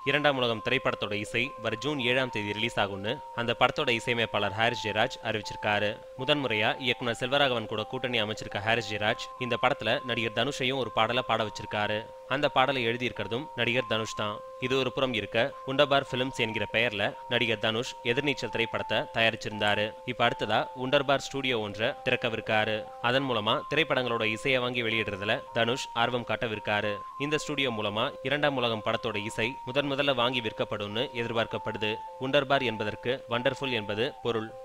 இரண்டாம் உலகம் திரைப்படத்தோட இசை வர ஜூன் ஏழாம் தேதி ரிலீஸ் ஆகும்னு அந்த படத்தோட இசையமைப்பாளர் ஹாரிஸ் ஜெயராஜ் அறிவிச்சிருக்காரு முதன்முறையா இயக்குனர் செல்வராகவன் கூட கூட்டணி அமைச்சிருக்க ஹாரிஸ் ஜெயராஜ் இந்த படத்துல நடிகர் தனுஷையும் ஒரு பாடலை பாட வச்சிருக்காரு அந்த பாடலை எழுதியிருக்கிறதும் நடிகர் தனுஷ் தான் இது ஒரு புறம் இருக்க உண்டர்பார் பிலிம்ஸ் என்கிற பெயர்ல நடிகர் தனுஷ் எதிர்நீச்சல் திரைப்படத்தை தயாரிச்சிருந்தாரு இப்ப அடுத்ததா உண்டர்பார் ஸ்டூடியோ ஒன்றை திறக்கவிருக்காரு அதன் மூலமா திரைப்படங்களோட இசையை வாங்கி வெளியிடுறதுல தனுஷ் ஆர்வம் காட்டவிருக்காரு இந்த ஸ்டூடியோ மூலமா இரண்டாம் உலகம் படத்தோட இசை முதன் முதல்ல வாங்கி விற்கப்படும்னு எதிர்பார்க்கப்படுது உண்டர்பார் என்பதற்கு வண்டர்ஃபுல் என்பது பொருள்